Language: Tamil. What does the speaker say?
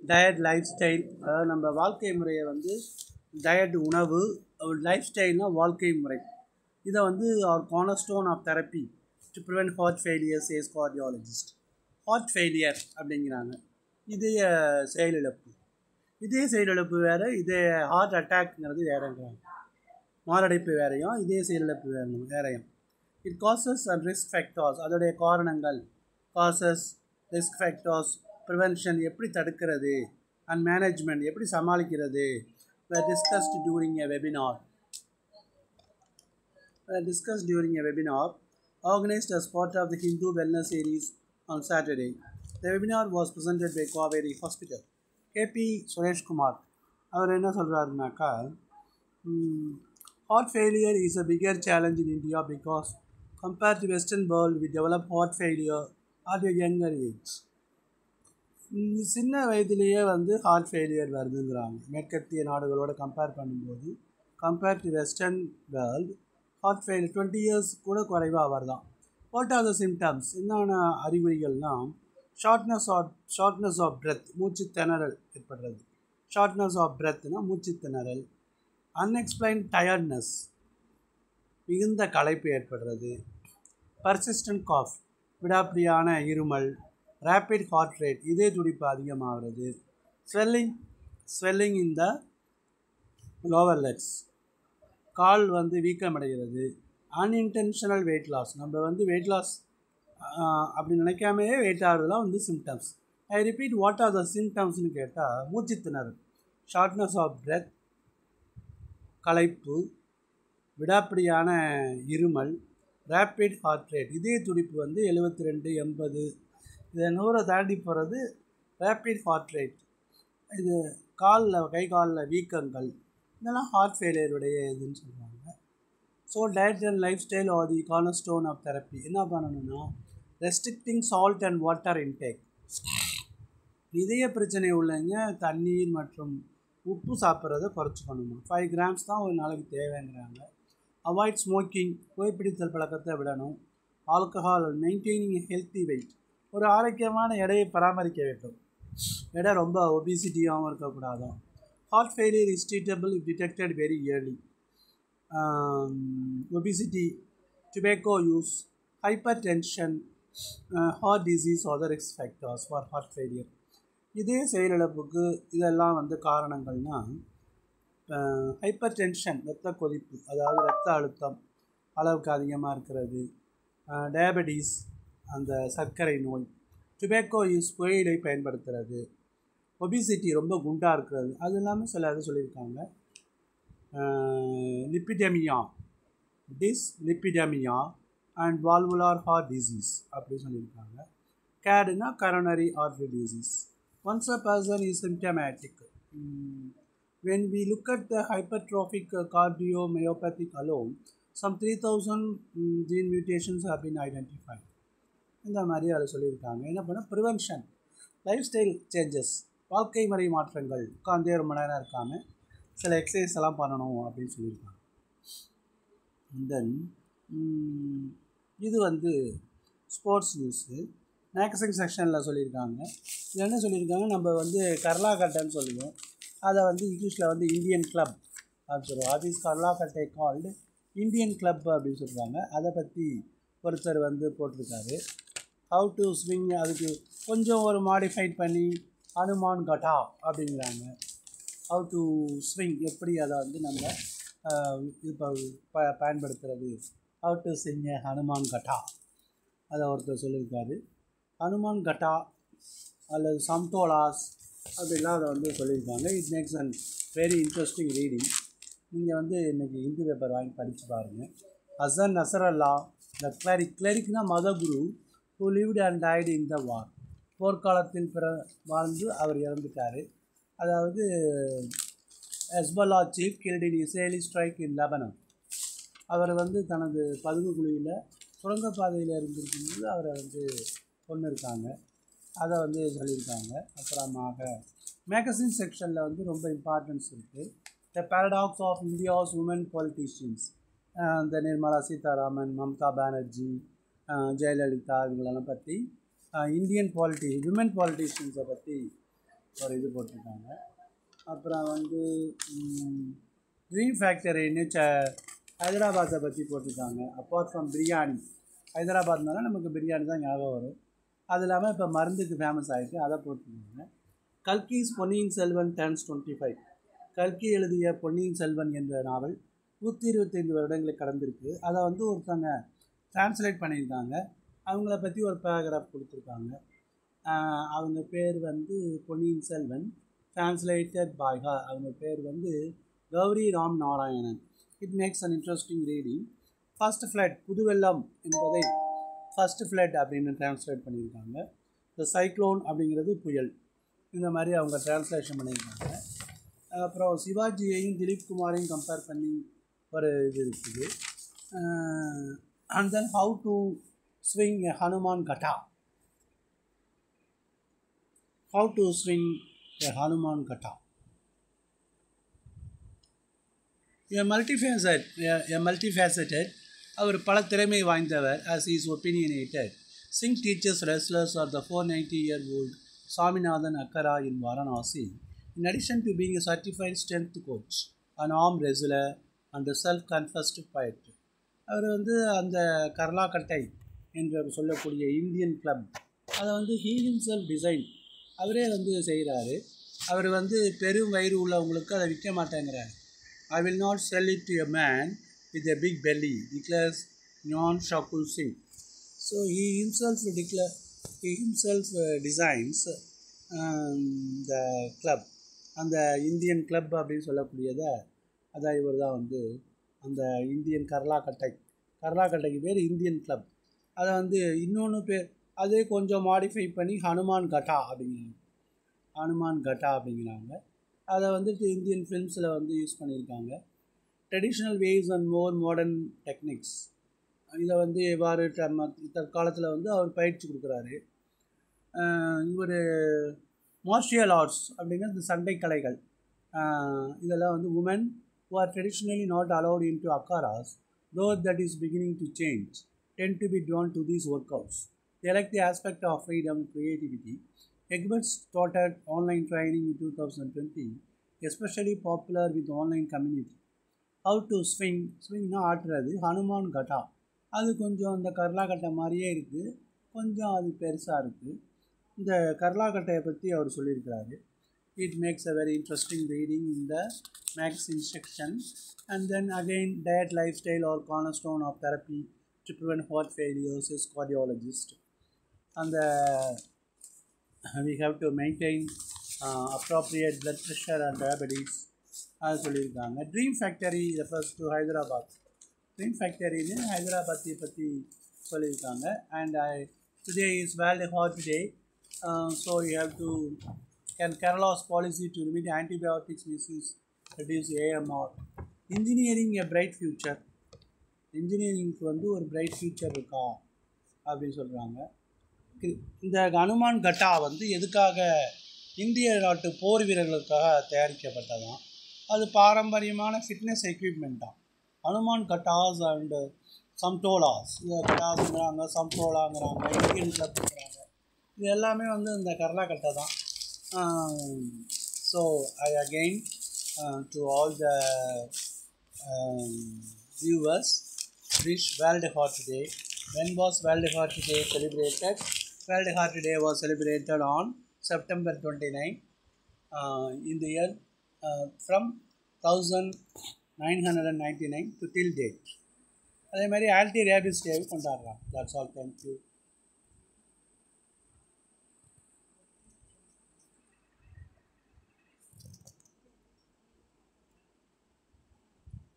டயட் லைஃப் ஸ்டைல் அதாவது நம்ம வாழ்க்கை முறையை வந்து டயட் உணவு லைஃப் ஸ்டைல்னால் வாழ்க்கை முறை இதை வந்து அவர் cornerstone of therapy to prevent heart failure says cardiologist heart failure அப்படிங்கிறாங்க இதய செயலிழப்பு இதய செயலிழப்பு வேறு இதய ஹார்ட் அட்டாக்ங்கிறது வேறங்கிறாங்க மாரடைப்பு வேறையும் இதய செயலிழப்பு வேணும் வேறையும் it causes and risk factors அதோடைய காரணங்கள் காசஸ் ரிஸ்க் ஃபேக்டர்ஸ் ப்ரிவென்ஷன் எப்படி தடுக்கிறது அண்ட் மேனேஜ்மெண்ட் எப்படி சமாளிக்கிறது discussed during a webinar discussed during a webinar organized as part of the Hindu Wellness Series on Saturday. The webinar was presented by Kaveri Hospital. K P Sureshkumar அவர் என்ன சொல்கிறாருனாக்கா heart failure is a bigger challenge in India because compare to western world we develop heart failure at a younger age சின்ன வயதிலேயே வந்து ஹார்ட் ஃபெயிலியர் வருதுங்கிறாங்க மேற்கத்திய நாடுகளோட கம்பேர் பண்ணும்போது compare to western world heart fail twenty years கூட குறைவாக வருதான் வாட் ஆர் த சிம்டம்ஸ் என்னென்ன அறிகுறிகள்னால் shortness of shortness of breath மூச்சு திணறல் ஏற்படுறது ஷார்ட்னஸ் ஆஃப் பிரெத்னா மூச்சு திணறல் அன்எக்ஸ்பிளைன் டயர்ட்னஸ் மிகுந்த களைப்பு ஏற்படுறது பர்சிஸ்டன்ட் காஃப் விடாப்பிடியான இருமல் ரேப்பிட் ஹார்ட் ரேட் இதே துடிப்பு அதிகமாகிறது swelling swelling in the lower legs கால் வந்து வீக்கமடைகிறது அன்இன்டென்ஷனல் வெயிட் லாஸ் நம்ம வந்து வெயிட் லாஸ் அப்படி நினைக்காமையே வெயிட் ஆகிறதுலாம் வந்து symptoms I repeat what are the சிம்டம்ஸ்னு கேட்டால் மூச்சு திணறல் ஷார்ட்னஸ் ஆஃப் பிரெத் களைப்பு விடாப்பிடியான இருமல் ரேப்பிட் ஹார்ட் ரேட் இதே துடிப்பு வந்து எழுபத்தி ரெண்டு எண்பது இதை நூறை தாண்டி போகிறது ரேப்பிட் ஹார்ட் ரேட் இது காலில் கை காலில் வீக்கங்கள் இதெல்லாம் ஹார்ட் ஃபெயிலியருடைய இதுன்னு சொல்லுவாங்க so diet and lifestyle are the cornerstone of therapy என்ன பண்ணணும்னா restricting salt and water intake இதய பிரச்சனை உள்ளவங்க தண்ணீர் மற்றும் உப்பு சாப்பிட்றத குறைச்சிக்கணுமா ஃபைவ் கிராம்ஸ் தான் ஒரு நாளைக்கு தேவைங்கிறாங்க அவாய்ட் ஸ்மோக்கிங் புகைப்பிடித்தல் பழக்கத்தை விடணும் ஆல்கஹால் மெயின்டைனிங் ஹெல்த்தி வெயிட் ஒரு ஆரோக்கியமான எடையை பராமரிக்க வேண்டும் எடை ரொம்ப ஒபிசிட்டியாகவும் இருக்கக்கூடாதான் heart failure is treatable if detected very early. Um, obesity, tobacco use, hypertension, uh, heart disease, other risk factors for heart failure. இதே செயலிழப்புக்கு இதெல்லாம் வந்து காரணங்கள்னால் ஹைப்பர் டென்ஷன் இரத்த கொதிப்பு அதாவது இரத்த அழுத்தம் அளவுக்கு அதிகமாக இருக்கிறது டயபெட்டிஸ் அந்த சர்க்கரை நோய் டுபேக்கோ யூஸ் புகையிலை பயன்படுத்துறது ஒபிசிட்டி ரொம்ப குண்டாக இருக்கிறது அது இல்லாமல் சில இது சொல்லியிருக்காங்க lipidaemia dyslipidaemia and valvular heart disease அப்படி சொல்லியிருக்காங்க கேடுனா coronary artery disease once a person is symptomatic when we look at the hypertrophic uh, cardiomyopathic alone, some 3000 um, gene mutations have been identified. இந்த மாதிரி அதை சொல்லியிருக்காங்க என்ன பண்ண ப்ரிவென்ஷன் லைஃப் ஸ்டைல் சேஞ்சஸ் வாழ்க்கை முறை மாற்றங்கள் உட்காந்தே ரொம்ப நேரம் இருக்காமல் சில எக்ஸசைஸ் எல்லாம் பண்ணணும் அப்படின்னு சொல்லியிருக்காங்க தென் இது வந்து ஸ்போர்ட்ஸ் நியூஸு மேக்சிங் செக்ஷனில் சொல்லியிருக்காங்க இதில் என்ன சொல்லியிருக்காங்க நம்ம வந்து கர்லாகட்டைன்னு சொல்லுவோம் அதை வந்து இங்கிலீஷில் வந்து இந்தியன் கிளப் அப்படின்னு சொல்லுவோம் ஆஃபீஸ் கர்லாகட்டை கால்டு இந்தியன் கிளப் அப்படின்னு சொல்கிறாங்க அதை பற்றி ஒருத்தர் வந்து போட்டிருக்காரு ஹவு டு ஸ்விங் அதுக்கு கொஞ்சம் ஒரு மாடிஃபைட் பண்ணி ஹனுமான் கட்டா அப்படிங்கிறாங்க ஹவு டு ஸ்விங் எப்படி அதை வந்து நம்ம இப்போ ப பயன்படுத்துறது how to swing Hanuman katta அதை ஒருத்தர் சொல்லியிருக்காரு ஹனுமான் கட்டா அல்லது சம்தோலாஸ் அப்படிலாம் அதை வந்து சொல்லியிருக்காங்க it makes and very interesting reading நீங்கள் வந்து இன்றைக்கி ஹிந்தி பேப்பர் வாங்கி படித்து பாருங்கள் ஹசன் நசரல்லா த கிளரிக் கிளரிக்னா மதகுரு who lived and died in the war போர்க்காலத்தில் பிற வாழ்ந்து அவர் இறந்துட்டார் அதாவது Hezbollah chief killed in Israeli strike in Lebanon அவர் வந்து தனது பதுங்கு குழியில் சுரங்கப்பாதையில் இருந்திருக்கும்போது அவரை வந்து கொண்டு இருக்காங்க அதை வந்து சொல்லியிருக்காங்க அப்புறமாக மேகசின் செக்ஷனில் வந்து ரொம்ப இம்பார்ட்டன்ஸ் இருக்குது the paradox of India's women politicians இந்த நிர்மலா சீதாராமன் மம்தா பானர்ஜி ஜெயலலிதா இவங்களெல்லாம் பற்றி இந்தியன் பாலிட்டி விமன் பாலிட்டிஷியன்ஸை பற்றி ஒரு இது போட்டிருக்காங்க அப்புறம் வந்து ட்ரீம் ஃபேக்டரின்னு ச ஹைதராபாத்தை பற்றி போட்டிருக்காங்க அப்பார்ட் ஃப்ரம் பிரியாணி ஹைதராபாத்னால நமக்கு பிரியாணி தான் ஞாபகம் வரும் அது இல்லாமல் இப்போ மருந்துக்கு ஃபேமஸ் ஆகிருக்கு அதை போட்டிருக்காங்க Kalki's Ponniyin Selvan turns twenty five கல்கி எழுதிய பொன்னியின் செல்வன் என்ற நாவல் நூற்றி இருபத்தைந்து வருடங்களை கடந்திருக்கு அதை வந்து ஒருத்தங்க டிரான்ஸ்லேட் பண்ணியிருக்காங்க அவங்கள பற்றி ஒரு பேராகிராஃப் கொடுத்துருக்காங்க ஆஹ் அவங்க பேர் வந்து Ponniyin Selvan translated by her அவங்க பேர் வந்து Gowri Ram Narayanan it makes an interesting reading first flood புதுவெள்ளம் என்பதை ஃபர்ஸ்ட் ஃப்ளட் அப்படின்னு டிரான்ஸ்லேட் பண்ணியிருக்காங்க இந்த சைக்ளோன் அப்படிங்கிறது புயல் இந்த மாதிரி அவங்க டிரான்ஸ்லேஷன் பண்ணியிருக்காங்க அப்புறம் சிவாஜியையும் திலீப் குமாரையும் கம்பேர் பண்ணி ஒரு இது இருக்குது and then how to swing Hanuman katta how to swing a Hanuman kata. A multifaceted, a, a multifaceted, அவர் பல திறமை வாய்ந்தவர் as is opinionated. Singh teaches wrestlers are the 490-year-old Swaminathan Akkara in Varanasi. In addition to being a certified strength coach, an arm wrestler, and a self-confessed poet. அவர் வந்து அந்த கர்லாக்கட்டை என்று சொல்லக்கூடிய இந்தியன் கிளப் அதை வந்து ஹீ himself டிசைன் அவரே வந்து செய்கிறாரு அவர் வந்து பெரும் வயிறு உள்ளவங்களுக்கு அதை விற்க மாட்டேங்கிறார் I will not sell it to a man with a big belly declares நான் Shakkul Singh so he himself declare he himself designs the club அந்த இந்தியன் கிளப் அப்படின்னு சொல்லக்கூடியதை அதான் இவர் தான் வந்து அந்த இந்தியன் கர்லாக்கட்டை கர்லாக்கட்டைக்கு பேர் இந்தியன் கிளப் அதை வந்து இன்னொன்று பேர் அதே கொஞ்சம் மாடிஃபை பண்ணி ஹனுமான் கட்டா அப்படிங்கிறாங்க ஹனுமான் கட்டா அப்படிங்கிறாங்க அதை வந்துட்டு இந்தியன் ஃபிலிம்ஸில் வந்து யூஸ் பண்ணியிருக்காங்க traditional ways and more modern techniques இதை வந்து எவ்வாறு தற்காலத்தில் வந்து அவர் பயிற்சி கொடுக்குறாரு இவர் மார்ஷியல் ஆர்ட்ஸ் அப்படிங்கிற இந்த சண்டை கலைகள் இதெல்லாம் வந்து women who are traditionally not allowed into akaras, though that is beginning to change, tend to be drawn to these workouts. They like the aspect of freedom, creativity. Egbert started online training in 2020, especially popular with online community. How to swing, ஸ்விங்னா ஆட்டுறது ஹனுமான் கட்டா அது கொஞ்சம் அந்த கர்லாக்கட்டை மாதிரியே இருக்குது கொஞ்சம் அது பெருசாக இருக்குது இந்த கர்லாக்கட்டையை பற்றி அவர் சொல்லியிருக்கிறாரு it makes a very interesting reading in the magazine section and then again diet lifestyle or cornerstone of therapy to prevent heart failures is cardiologist and the, we have to maintain uh, appropriate blood pressure and diabetes அது சொல்லியிருக்காங்க dream factory refers to Hyderabad dream ஃபேக்டரின்னு ஹைதராபாத்தை பற்றி சொல்லியிருக்காங்க and I today is world heart day so you have to can Kerala's policy to limit antibiotics misuse reduce AMR? Engineering a bright future. இன்ஜினியரிங்க்கு வந்து ஒரு பிரைட் ஃபியூச்சர் இருக்கா அப்படின்னு சொல்கிறாங்க இந்த ஹனுமான் கட்டா வந்து எதுக்காக இந்திய நாட்டு போர் வீரர்களுக்காக தயாரிக்கப்பட்டதான் அது பாரம்பரியமான ஃபிட்னஸ் எக்யூப்மெண்ட் தான் ஹனுமான் கட்டாஸ் அண்டு சம்டோலாஸ் இந்த கட்டாஸுங்கிறாங்க சம்டோலாங்கிறாங்க இந்தியன் கிளப்ங்கிறாங்க இது எல்லாமே வந்து இந்த கர்லா கட்டை தான் Um, so I again uh, to all the um, viewers wish World Heart Day. When was World Heart Day celebrated? World Heart Day was celebrated on September 29 uh, in the year uh, from 1999 to till date. அதே மாதிரி ஆன்டி ரேபிஸ் டேவும் கொண்டாடுறாங்க தட்ஸ் ஆல் தேங்க்யூ